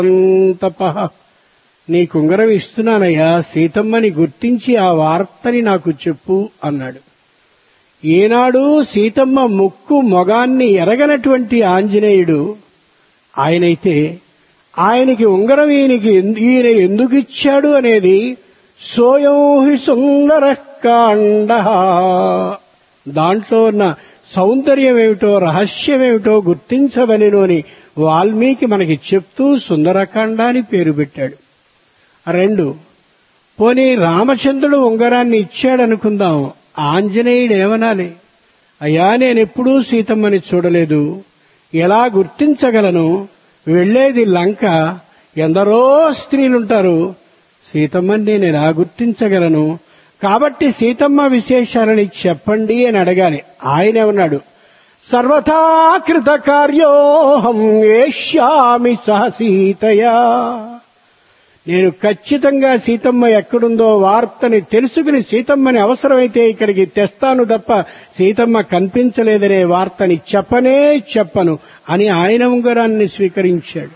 తప నీ కుంగరం ఇస్తున్నానయ్యా సీతమ్మని గుర్తించి ఆ వార్తని నాకు చెప్పు అన్నాడు ఏనాడు సీతమ్మ ముక్కు మొగాన్ని ఎరగనటువంటి ఆంజనేయుడు ఆయనైతే ఆయనకి ఉంగరం ఈయనకి ఎందు- ఈయన ఎందుకు ఇచ్చాడు అనేది సోయం హి సుందర కాండ దాంట్లో ఉన్న సౌందర్యం ఏమిటో రహస్యం ఏమిటో గుర్తించవలెను అని వాల్మీకి మనకి చెప్తూ సుందరకాండ అని పేరు పెట్టాడు రెండు పోనీ రామచంద్రుడు ఉంగరాన్ని ఇచ్చాడనుకుందాం ఆంజనేయుడు ఏమనాలి అయ్యా నేనెప్పుడూ సీతమ్మని చూడలేదు ఎలా గుర్తించగలను వెళ్లేది లంక ఎందరో స్త్రీలుంటారు సీతమ్మని నేను ఎలా గుర్తించగలను కాబట్టి సీతమ్మ విశేషాలని చెప్పండి అని అడగాలి ఆయన ఏమన్నాడు సర్వథా కృత కార్యోహం ఏష్యామి సహ సీతయా నేను ఖచ్చితంగా సీతమ్మ ఎక్కడుందో వార్తని తెలుసుకుని సీతమ్మని అవసరమైతే ఇక్కడికి తెస్తాను తప్ప సీతమ్మ కనిపించలేదనే వార్తని చెప్పనే చెప్పను అని ఆయన ఉంగరాన్ని స్వీకరించాడు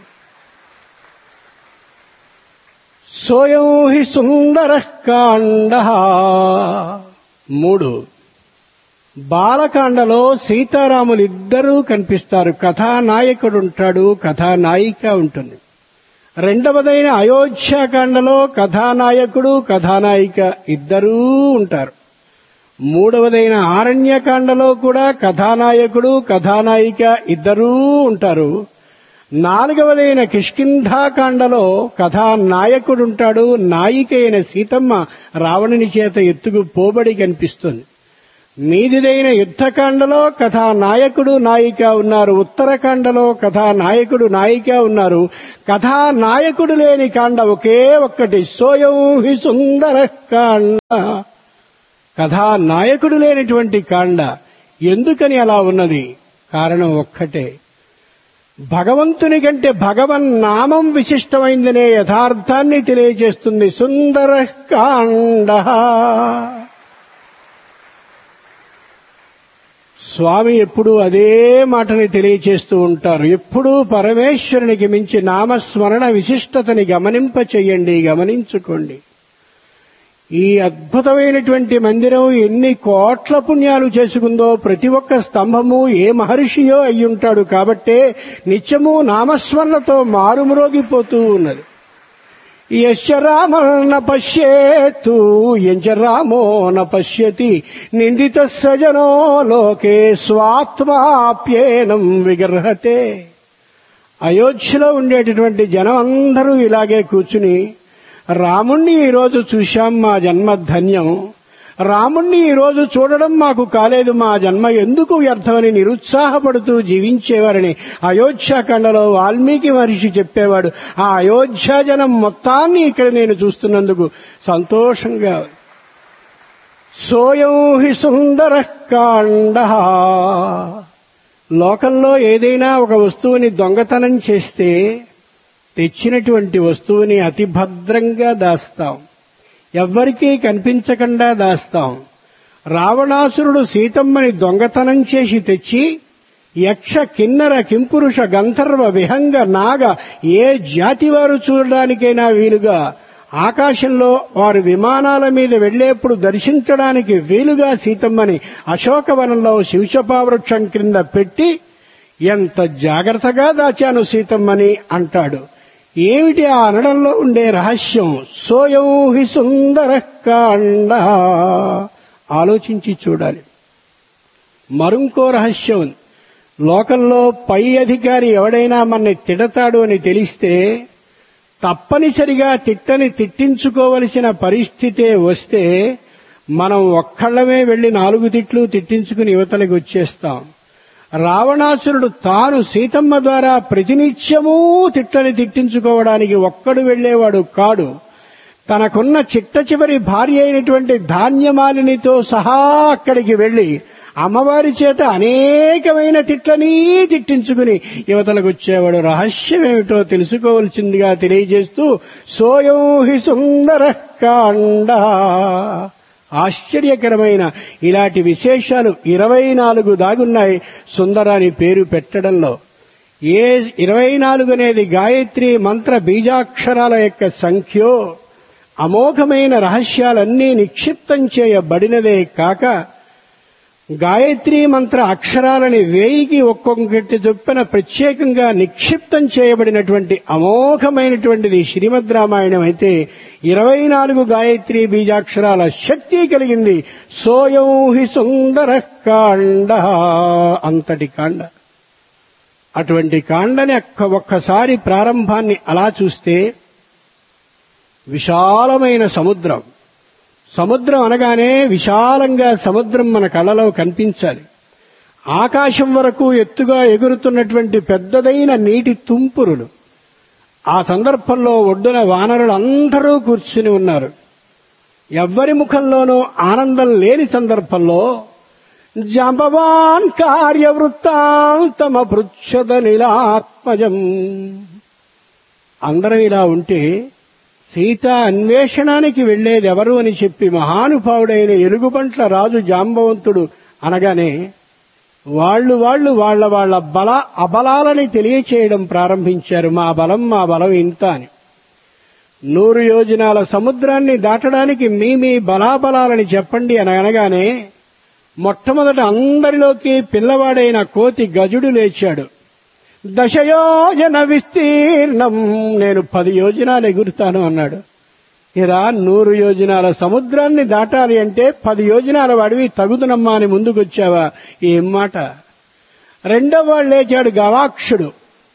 సోయం హి సుందర కాండ మూడు బాలకాండలో సీతారాములిద్దరూ కనిపిస్తారు కథానాయకుడుంటాడు కథానాయిక ఉంటుంది రెండవదైన అయోధ్యాకాండలో కథానాయకుడు కథానాయిక ఇద్దరూ ఉంటారు మూడవదైన ఆరణ్యకాండలో కూడా కథానాయకుడు కథానాయిక ఇద్దరూ ఉంటారు నాలుగవదైన కిష్కింధాకాండలో కథానాయకుడుంటాడు నాయిక అయిన సీతమ్మ రావణుని చేత ఎత్తుకు పోబడి కనిపిస్తుంది మీదిదైన యుద్ధకాండలో కథానాయకుడు నాయిక ఉన్నారు ఉత్తరకాండలో కథానాయకుడు నాయిక ఉన్నారు కథానాయకుడు లేని కాండ ఒకే ఒక్కటి సోయం హి సుందర కాండ కథానాయకుడు లేనటువంటి కాండ ఎందుకని అలా ఉన్నది కారణం ఒక్కటే భగవంతుని కంటే భగవన్ నామం విశిష్టమైందనే యథార్థాన్ని తెలియజేస్తుంది సుందర కాండ స్వామి ఎప్పుడూ అదే మాటని తెలియచేస్తూ ఉంటారు ఎప్పుడూ పరమేశ్వరునికి మించి నామస్మరణ విశిష్టతని గమనింప చెయ్యండి గమనించుకోండి ఈ అద్భుతమైనటువంటి మందిరం ఎన్ని కోట్ల పుణ్యాలు చేసుకుందో ప్రతి ఒక్క స్తంభము ఏ మహర్షియో అయ్యుంటాడు కాబట్టే నిత్యము నామస్మరణతో మారుమ్రోగిపోతూ ఉన్నది యశ రామన పశ్యేత్తు ఎంచ రామో న పశ్యతి నిందిత సజనో లోకే స్వాత్మాప్యేనం విగర్హతే అయోధ్యలో ఉండేటటువంటి జనం అందరూ ఇలాగే కూర్చుని రాముణ్ణి ఈరోజు చూశాం మా జన్మ ధన్యం రాముణ్ణి ఈరోజు చూడడం మాకు కాలేదు మా జన్మ ఎందుకు వ్యర్థమని నిరుత్సాహపడుతూ జీవించేవారని అయోధ్యాఖండలో వాల్మీకి మహర్షి చెప్పేవాడు ఆ అయోధ్య జనం మొత్తాన్ని ఇక్కడ నేను చూస్తున్నందుకు సంతోషంగా ఉంది. సోయం హి సుందర కాండ లోకంలో ఏదైనా ఒక వస్తువుని దొంగతనం చేస్తే తెచ్చినటువంటి వస్తువుని అతి భద్రంగా దాస్తాం ఎవ్వరికీ కనిపించకుండా దాస్తాం రావణాసురుడు సీతమ్మని దొంగతనం చేసి తెచ్చి యక్ష కిన్నర కింపురుష గంధర్వ విహంగ నాగ ఏ జాతి వారు చూడడానికైనా వీలుగా ఆకాశంలో వారు విమానాల మీద వెళ్లేప్పుడు దర్శించడానికి వీలుగా సీతమ్మని అశోకవనంలో శివశపావృక్షం క్రింద పెట్టి ఎంత జాగ్రత్తగా దాచాను సీతమ్మని అంటాడు ఏమిటి ఆ అనడంలో ఉండే రహస్యం సోయం హి సుందర కాండ ఆలోచించి చూడాలి మరుంకో రహస్యం ఉంది. లోకంలో పై అధికారి ఎవడైనా మనని తిడతాడు అని తెలిస్తే తప్పనిసరిగా తిట్టని తిట్టించుకోవలసిన పరిస్థితే వస్తే మనం ఒక్కళ్ళమే వెళ్లి నాలుగు తిట్లు తిట్టించుకుని యువతలకి వచ్చేస్తాం రావణాసురుడు తాను సీతమ్మ ద్వారా ప్రతినిత్యమూ తిట్టని తిట్టించుకోవడానికి ఒక్కడు వెళ్లేవాడు కాడు తనకున్న చిట్ట చివరి భార్య అయినటువంటి ధాన్యమాలినితో సహా అక్కడికి వెళ్లి అమ్మవారి చేత అనేకమైన తిట్లని తిట్టించుకుని యువతలకు వచ్చేవాడు రహస్యం ఏమిటో తెలుసుకోవలసిందిగా తెలియజేస్తూ సోయం హి సుందర కాండ ఆశ్చర్యకరమైన ఇలాంటి విశేషాలు ఇరవై నాలుగు దాగున్నాయి సుందరాని పేరు పెట్టడంలో ఏ ఇరవై నాలుగు అనేది గాయత్రి మంత్ర బీజాక్షరాల యొక్క సంఖ్యో అమోఘమైన రహస్యాలన్నీ నిక్షిప్తం చేయబడినదే కాక గాయత్రీ మంత్ర అక్షరాలని వేయికి ఒక్కొక్కటి చొప్పున ప్రత్యేకంగా నిక్షిప్తం చేయబడినటువంటి అమోఘమైనటువంటిది శ్రీమద్ రామాయణం అయితే ఇరవై నాలుగు గాయత్రి బీజాక్షరాల శక్తి కలిగింది సోయం హి సుందర కాండ అంతటి కాండ అటువంటి కాండని ఒక్క ఒక్కసారి ప్రారంభాన్ని అలా చూస్తే విశాలమైన సముద్రం సముద్రం అనగానే విశాలంగా సముద్రం మన కళ్ళలో కనిపించాలి ఆకాశం వరకు ఎత్తుగా ఎగురుతున్నటువంటి పెద్దదైన నీటి తుంపురులు ఆ సందర్భంలో ఒడ్డున వానరులు అందరూ కూర్చుని ఉన్నారు ఎవ్వరి ముఖంలోనూ ఆనందం లేని సందర్భంలో జంబవాన్ కార్యవృత్తాంతమపృచ్ఛద నిలాత్మజం అందరం ఇలా ఉంటే సీత అన్వేషణానికి వెళ్లేది ఎవరు అని చెప్పి మహానుభావుడైన ఎలుగుబంట్ల రాజు జాంబవంతుడు అనగానే వాళ్ళు వాళ్ళు వాళ్ళ వాళ్ళ బల అబలాలని తెలియచేయడం ప్రారంభించారు మా బలం మా బలం ఇంత అని నూరు యోజనాల సముద్రాన్ని దాటడానికి మీ మీ బలాబలాలని చెప్పండి అని అనగానే మొట్టమొదట అందరిలోకి పిల్లవాడైన కోతి గజుడు లేచాడు దశయోజన విస్తీర్ణం నేను పది యోజనాలు ఎగురుతాను అన్నాడు ఇలా నూరు యోజనాల సముద్రాన్ని దాటాలి అంటే పది యోజనాల వాడివి తగుదునమ్మా అని ముందుకొచ్చావా ఏం మాట రెండో వాడు లేచాడు గవాక్షుడు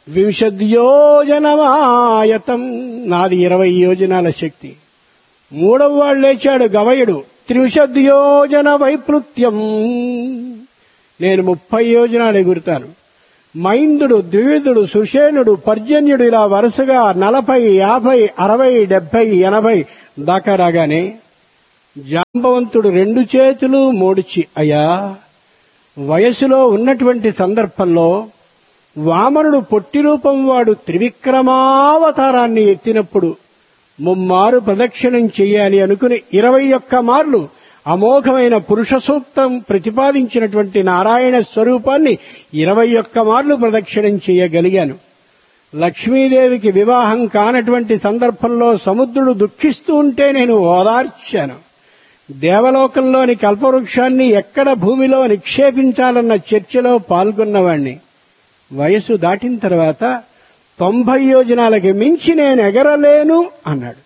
వింశద్యోజనమాయతం నాది ఇరవై యోజనాల శక్తి మూడవ వాడు లేచాడు గవయుడు త్రివిశద్యోజన వైపృత్యం నేను ముప్పై యోజనాలు ఎగురుతాను మైందుడు ద్వివిధుడు సుషేనుడు పర్జన్యుడు ఇలా వరుసగా నలభై యాభై అరవై డెబ్బై ఎనభై దాకా రాగానే జాంబవంతుడు రెండు చేతులు మోడిచి అయ్యా వయసులో ఉన్నటువంటి సందర్భంలో వామనుడు పొట్టి రూపం వాడు త్రివిక్రమావతారాన్ని ఎత్తినప్పుడు ముమ్మారు ప్రదక్షిణం చెయ్యాలి అనుకుని ఇరవై ఒక్క మార్లు అమోఘమైన పురుష సూక్తం ప్రతిపాదించినటువంటి నారాయణ స్వరూపాన్ని ఇరవై ఒక్క మార్లు ప్రదక్షిణం చేయగలిగాను లక్ష్మీదేవికి వివాహం కానటువంటి సందర్భంలో సముద్రుడు దుఃఖిస్తూ ఉంటే నేను ఓదార్చాను దేవలోకంలోని కల్పవృక్షాన్ని ఎక్కడ భూమిలో నిక్షేపించాలన్న చర్చలో పాల్గొన్నవాణ్ణి వయసు దాటిన తర్వాత తొంభై యోజనాలకి మించి నేను ఎగరలేను అన్నాడు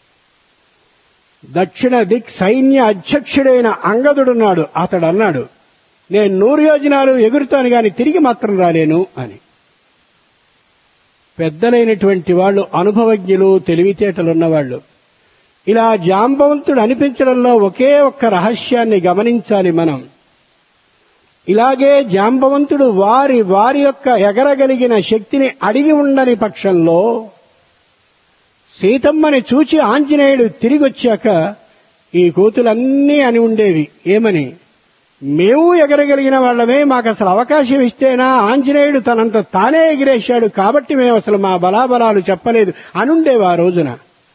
దక్షిణ దిక్ సైన్య అధ్యక్షుడైన అంగదుడున్నాడు అతడు అన్నాడు నేను నూరు యోజనాలు ఎగురుతాను గాని తిరిగి మాత్రం రాలేను అని పెద్దలైనటువంటి వాళ్ళు అనుభవజ్ఞులు తెలివితేటలున్నవాళ్లు ఇలా జాంబవంతుడు అనిపించడంలో ఒకే ఒక్క రహస్యాన్ని గమనించాలి మనం ఇలాగే జాంబవంతుడు వారి వారి యొక్క ఎగరగలిగిన శక్తిని అడిగి ఉండని పక్షంలో సీతమ్మని చూచి ఆంజనేయుడు తిరిగొచ్చాక ఈ కోతులన్నీ అని ఉండేవి ఏమని మేము ఎగరగలిగిన వాళ్ళమే మాకు అసలు అవకాశం ఇస్తేనా ఆంజనేయుడు తనంత తానే ఎగిరేశాడు కాబట్టి మేము అసలు మా బలాబలాలు చెప్పలేదు అనుండేవి ఆ రోజున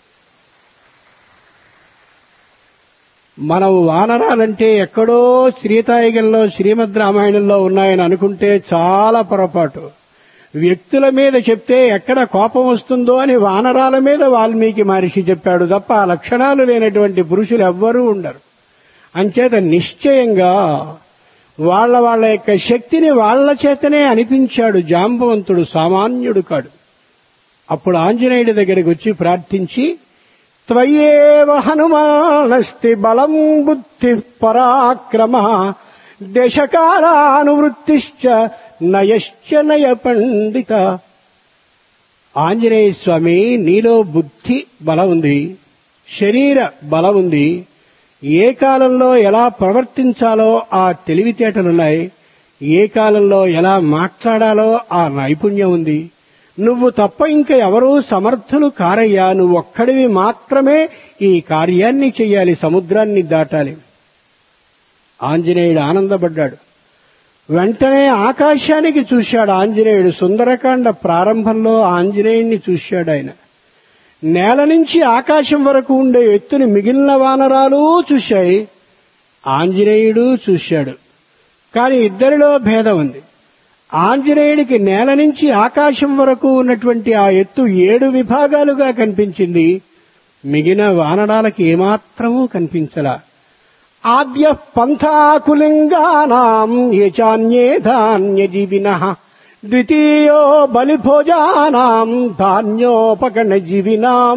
మనం వానరాలంటే ఎక్కడో శ్రీతాయిగంలో శ్రీమద్ రామాయణంలో ఉన్నాయని అనుకుంటే చాలా పొరపాటు వ్యక్తుల మీద చెప్తే ఎక్కడ కోపం వస్తుందో అని వానరాల మీద వాల్మీకి మహర్షి చెప్పాడు తప్ప ఆ లక్షణాలు లేనటువంటి పురుషులు ఎవ్వరూ ఉండరు అంచేత నిశ్చయంగా వాళ్ళ వాళ్ళ యొక్క శక్తిని వాళ్ల చేతనే అనిపించాడు జాంబవంతుడు సామాన్యుడు కాడు అప్పుడు ఆంజనేయుడి దగ్గరికి వచ్చి ప్రార్థించి త్వయేవ హనుమానస్తి బలం బుద్ధి పరాక్రమ దేశకాలానువృత్తిశ్చ నయశ్చ నయ పండిత ఆంజనేయ స్వామి నీలో బుద్ధి బలం ఉంది శరీర బలం ఉంది ఏ కాలంలో ఎలా ప్రవర్తించాలో ఆ తెలివితేటలున్నాయి ఏ కాలంలో ఎలా మాట్లాడాలో ఆ నైపుణ్యం ఉంది నువ్వు తప్ప ఇంకా ఎవరూ సమర్థులు కారయ్యా నువ్వు ఒక్కడివి మాత్రమే ఈ కార్యాన్ని చెయ్యాలి సముద్రాన్ని దాటాలి ఆంజనేయుడు ఆనందపడ్డాడు వెంటనే ఆకాశానికి చూశాడు ఆంజనేయుడు సుందరకాండ ప్రారంభంలో ఆంజనేయుణ్ణి చూశాడు ఆయన నేల నుంచి ఆకాశం వరకు ఉండే ఎత్తుని మిగిలిన వానరాలు చూశాయి ఆంజనేయుడు చూశాడు కాని ఇద్దరిలో భేదం ఉంది ఆంజనేయుడికి నేల నుంచి ఆకాశం వరకు ఉన్నటువంటి ఆ ఎత్తు ఏడు విభాగాలుగా కనిపించింది మిగిలిన వానరాలకి ఏమాత్రమూ కనిపించలా ఆద్య పంథాకులింగానాం యచాన్యే ధాన్యజీవిన ద్వితీయో బలిభోజానాం ధాన్యోపగణజీవినాం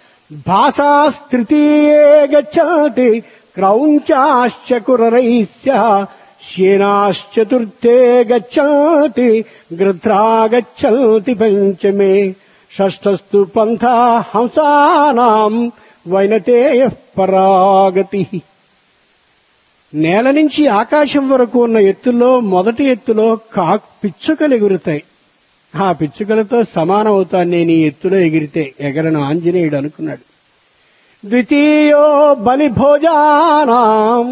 భాసాస్తృతీయే గచ్చతి క్రౌంచాశ్చ కురరైస్య శేనాశ్చతుర్థే గచ్చతి గృధ్రా గచ్చతి పంచమే షష్ఠస్తు పంథా హంసానాం వైనతేయ పరాగతి నేల నుంచి ఆకాశం వరకు ఉన్న ఎత్తుల్లో మొదటి ఎత్తులో కా పిచ్చుకలు ఎగురుతాయి ఆ పిచ్చుకలతో సమానం అవుతాను నేను ఈ ఎత్తులో ఎగిరితే ఎగరను ఆంజనేయుడు అనుకున్నాడు ద్వితీయో బలి భోజానాం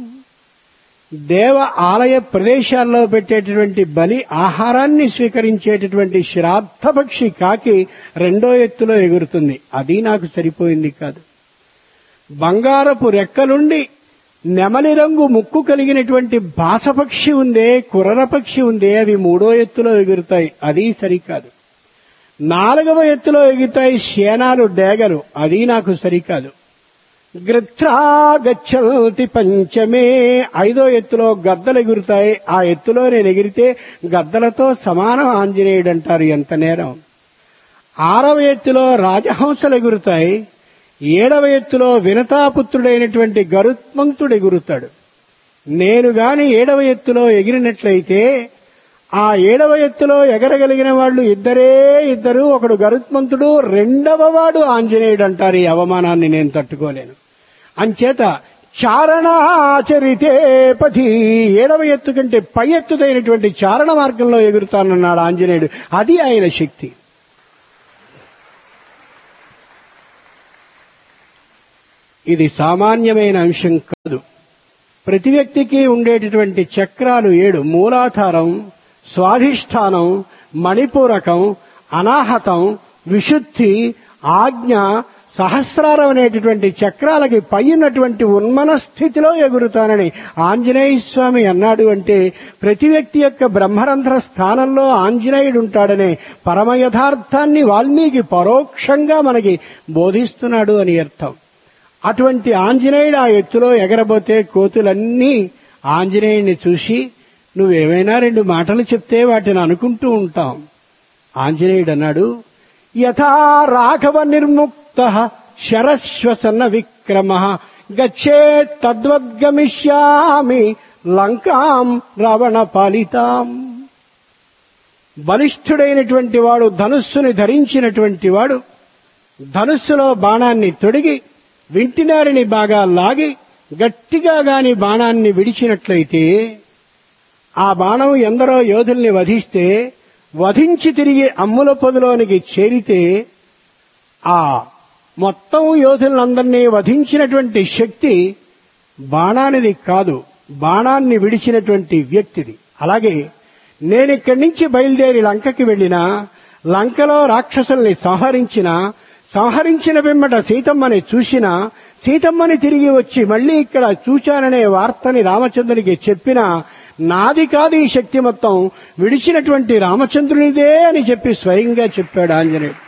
దేవ ఆలయ ప్రదేశాల్లో పెట్టేటటువంటి బలి ఆహారాన్ని స్వీకరించేటటువంటి శ్రాద్ధపక్షి కాకి రెండో ఎత్తులో ఎగురుతుంది అది నాకు సరిపోయింది కాదు బంగారపు రెక్కలుండి నెమలి రంగు ముక్కు కలిగినటువంటి బాసపక్షి ఉందే కుర్ర పక్షి ఉందే అవి మూడో ఎత్తులో ఎగురుతాయి అది సరికాదు నాలుగవ ఎత్తులో ఎగురుతాయి శేనాలు డేగలు అది నాకు సరికాదు గృత్రా గచ్చతి పంచమే ఐదో ఎత్తులో గద్దలు ఎగురుతాయి ఆ ఎత్తులో నేను ఎగిరితే గద్దలతో సమానం ఆంజనేయుడు అంటారు ఎంత నేరం ఆరవ ఎత్తులో రాజహంసలు ఎగురుతాయి ఏడవ ఎత్తులో వినతాపుత్రుడైనటువంటి గరుత్మంతుడు ఎగురుతాడు నేను గాని ఏడవ ఎత్తులో ఎగిరినట్లయితే ఆ ఏడవ ఎత్తులో ఎగరగలిగిన వాళ్ళు ఇద్దరే ఇద్దరు ఒకడు గరుత్మంతుడు రెండవ వాడు ఆంజనేయుడు అంటారు ఈ అవమానాన్ని నేను తట్టుకోలేను అంచేత చారణాచరితే పథి ఏడవ ఎత్తు కంటే పై ఎత్తుదైనటువంటి చారణ మార్గంలో ఎగురుతానన్నాడు ఆంజనేయుడు అది ఆయన శక్తి ఇది సామాన్యమైన అంశం కాదు ప్రతి వ్యక్తికి ఉండేటటువంటి చక్రాలు ఏడు మూలాధారం స్వాధిష్టానం మణిపూరకం అనాహతం విశుద్ధి ఆజ్ఞ సహస్రారం అనేటటువంటి చక్రాలకి పైనటువంటి ఉన్మన స్థితిలో ఎగురుతానని ఆంజనేయ స్వామి అన్నాడు అంటే ప్రతి వ్యక్తి యొక్క బ్రహ్మరంధ్ర స్థానంలో ఆంజనేయుడు ఉంటాడనే పరమ యథార్థాన్ని వాల్మీకి పరోక్షంగా మనకి బోధిస్తున్నాడు అని అర్థం అటువంటి ఆంజనేయుడు ఆ ఎత్తులో ఎగరబోతే కోతులన్నీ ఆంజనేయుడిని చూసి నువ్వేమైనా రెండు మాటలు చెప్తే వాటిని అనుకుంటూ ఉంటాం ఆంజనేయుడు అన్నాడు యథా రాఘవ నిర్ముక్త శరశ్వసన్న విక్రమ గచ్చే తద్వద్గమిష్యామి లంకాం రావణ పాలితాం బలిష్ఠుడైనటువంటి వాడు ధనుస్సుని ధరించినటువంటి వాడు ధనుస్సులో బాణాన్ని తొడిగి వింటినారిని బాగా లాగి గట్టిగా గాని బాణాన్ని విడిచినట్లయితే ఆ బాణం ఎందరో యోధుల్ని వధిస్తే వధించి తిరిగి అమ్ముల పొదిలోనికి చేరితే ఆ మొత్తం యోధులందరినీ వధించినటువంటి శక్తి బాణానిది కాదు బాణాన్ని విడిచినటువంటి వ్యక్తిది అలాగే నేనిక్కడి నుంచి బయలుదేరి లంకకి వెళ్ళినా లంకలో రాక్షసుల్ని సంహరించిన సంహరించిన పిమ్మట సీతమ్మని చూసిన సీతమ్మని తిరిగి వచ్చి మళ్ళీ ఇక్కడ చూచాననే వార్తని రామచంద్రునికి చెప్పిన నాది కాదు ఈ శక్తి మొత్తం విడిచినటువంటి రామచంద్రునిదే అని చెప్పి స్వయంగా చెప్పాడు ఆంజనేయుడు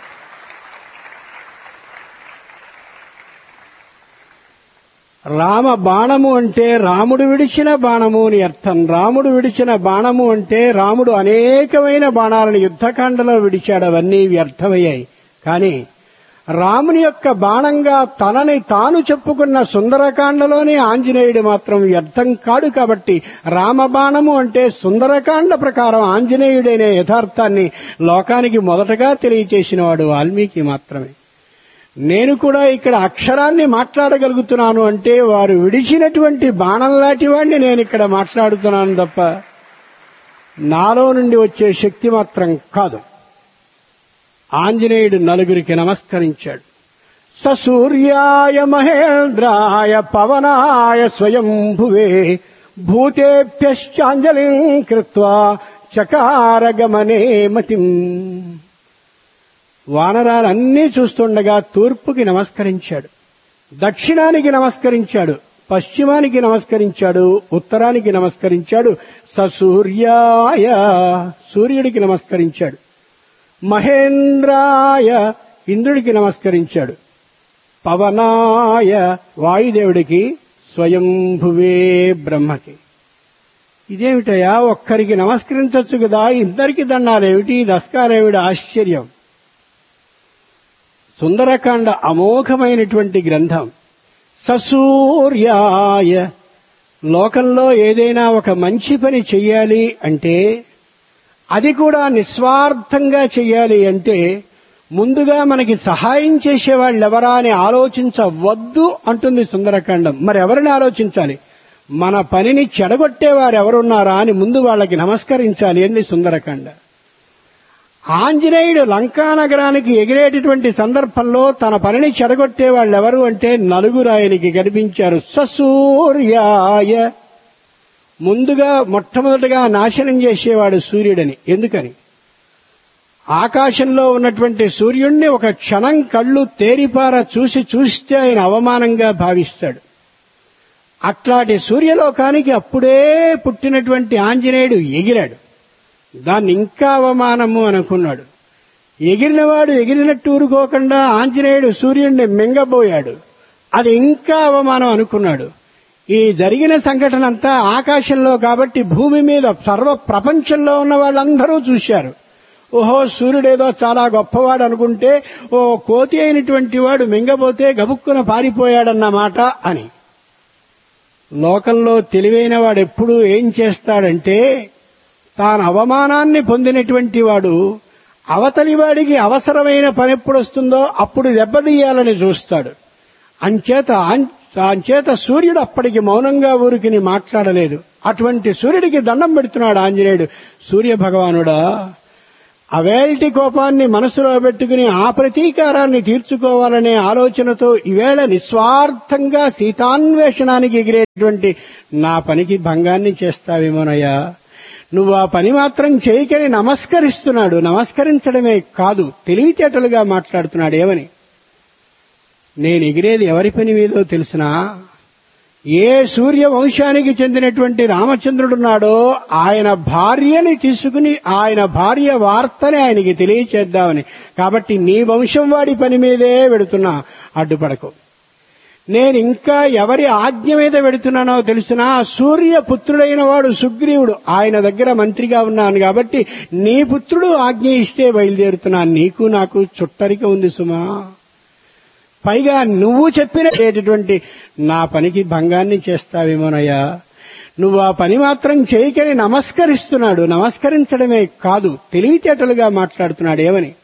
రామ బాణము అంటే రాముడు విడిచిన బాణము అని అర్థం రాముడు విడిచిన బాణము అంటే రాముడు అనేకమైన బాణాలను యుద్ధకాండలో విడిచాడు అవన్నీ వ్యర్థమయ్యాయి కానీ రాముని యొక్క బాణంగా తనని తాను చెప్పుకున్న సుందరకాండలోనే ఆంజనేయుడు మాత్రం వ్యర్థం కాడు కాబట్టి రామబాణము అంటే సుందరకాండ ప్రకారం ఆంజనేయుడైన యథార్థాన్ని లోకానికి మొదటగా తెలియచేసిన వాడు వాల్మీకి మాత్రమే నేను కూడా ఇక్కడ అక్షరాన్ని మాట్లాడగలుగుతున్నాను అంటే వారు విడిచినటువంటి బాణం లాంటి వాడిని నేను ఇక్కడ మాట్లాడుతున్నాను తప్ప నాలో నుండి వచ్చే శక్తి మాత్రం కాదు ఆంజనేయుడు నలుగురికి నమస్కరించాడు సూర్యాయ మహేంద్రాయ పవనాయ స్వయంభువే భూతేభ్యశ్చాంజలిం కృత్వా చకారగమనే మతిం వానరాలన్నీ చూస్తుండగా తూర్పుకి నమస్కరించాడు దక్షిణానికి నమస్కరించాడు పశ్చిమానికి నమస్కరించాడు ఉత్తరానికి నమస్కరించాడు సూర్యాయ సూర్యుడికి నమస్కరించాడు మహేంద్రాయ ఇంద్రుడికి నమస్కరించాడు పవనాయ వాయుదేవుడికి స్వయంభువే బ్రహ్మకి ఇదేమిటయా ఒక్కరికి నమస్కరించవచ్చు కదా ఇద్దరికి దండాలేమిటి దస్కారేమిటి ఆశ్చర్యం సుందరకాండ అమోఘమైనటువంటి గ్రంథం ససూర్యాయ లోకంలో ఏదైనా ఒక మంచి పని చెయ్యాలి అంటే అది కూడా నిస్వార్థంగా చెయ్యాలి అంటే ముందుగా మనకి సహాయం చేసేవాళ్ళు ఎవరా అని ఆలోచించవద్దు అంటుంది సుందరకాండం మరి ఎవరిని ఆలోచించాలి మన పనిని చెడగొట్టేవారు ఎవరున్నారా అని ముందు వాళ్ళకి నమస్కరించాలి అంది సుందరకాండ ఆంజనేయుడు లంకా నగరానికి ఎగిరేటటువంటి సందర్భంలో తన పనిని చెడగొట్టే వాళ్ళు ఎవరు అంటే నలుగురు ఆయనకి కనిపించారు ససూర్యాయ ముందుగా మొట్టమొదటిగా నాశనం చేసేవాడు సూర్యుడని ఎందుకని ఆకాశంలో ఉన్నటువంటి సూర్యుణ్ణి ఒక క్షణం కళ్ళు తేరిపార చూసి చూస్తే ఆయన అవమానంగా భావిస్తాడు అట్లాంటి సూర్యలోకానికి అప్పుడే పుట్టినటువంటి ఆంజనేయుడు ఎగిరాడు దాన్ని ఇంకా అవమానము అనుకున్నాడు ఎగిరినవాడు ఎగిరినట్టు ఊరుకోకుండా ఆంజనేయుడు సూర్యుడిని మింగబోయాడు అది ఇంకా అవమానం అనుకున్నాడు ఈ జరిగిన సంఘటన అంతా ఆకాశంలో కాబట్టి భూమి మీద సర్వ ప్రపంచంలో ఉన్న వాళ్ళందరూ చూశారు ఓహో సూర్యుడేదో చాలా గొప్పవాడు అనుకుంటే ఓ కోతి అయినటువంటి వాడు మింగబోతే గబుక్కున పారిపోయాడన్నమాట అని లోకంలో తెలివైన వాడు ఎప్పుడు ఏం చేస్తాడంటే తాను అవమానాన్ని పొందినటువంటి వాడు అవతలి వాడికి అవసరమైన పని ఎప్పుడు వస్తుందో అప్పుడు దెబ్బతీయాలని చూస్తాడు అంచేత అంచేత సూర్యుడు అప్పటికి మౌనంగా ఊరికిని మాట్లాడలేదు అటువంటి సూర్యుడికి దండం పెడుతున్నాడు ఆంజనేయుడు సూర్య భగవానుడా అవేల్టి కోపాన్ని మనసులో పెట్టుకుని ఆ ప్రతీకారాన్ని తీర్చుకోవాలనే ఆలోచనతో ఈవేళ నిస్వార్థంగా సీతాన్వేషణానికి ఎగిరేటువంటి నా పనికి భంగాన్ని చేస్తావేమోనయ్యా నువ్వు ఆ పని మాత్రం చేయకని నమస్కరిస్తున్నాడు నమస్కరించడమే కాదు తెలివితేటలుగా మాట్లాడుతున్నాడు ఏమని నేను ఎగిరేది ఎవరి పని మీదో తెలుసునా ఏ సూర్య వంశానికి చెందినటువంటి రామచంద్రుడున్నాడో ఆయన భార్యని తీసుకుని ఆయన భార్య వార్తని ఆయనకి తెలియచేద్దామని కాబట్టి నీ వంశం వాడి పని మీదే వెడుతున్నా అడ్డుపడకు నేను ఇంకా ఎవరి ఆజ్ఞ మీద వెడుతున్నానో తెలిసినా సూర్య పుత్రుడైన వాడు సుగ్రీవుడు ఆయన దగ్గర మంత్రిగా ఉన్నాను కాబట్టి నీ పుత్రుడు ఆజ్ఞ ఇస్తే బయలుదేరుతున్నాను నీకు నాకు చుట్టరిక ఉంది సుమా పైగా నువ్వు చెప్పినటువంటి నా పనికి భంగాన్ని చేస్తావేమోనయ్యా నువ్వు ఆ పని మాత్రం చేయకని నమస్కరిస్తున్నాడు నమస్కరించడమే కాదు తెలివితేటలుగా మాట్లాడుతున్నాడు ఏమని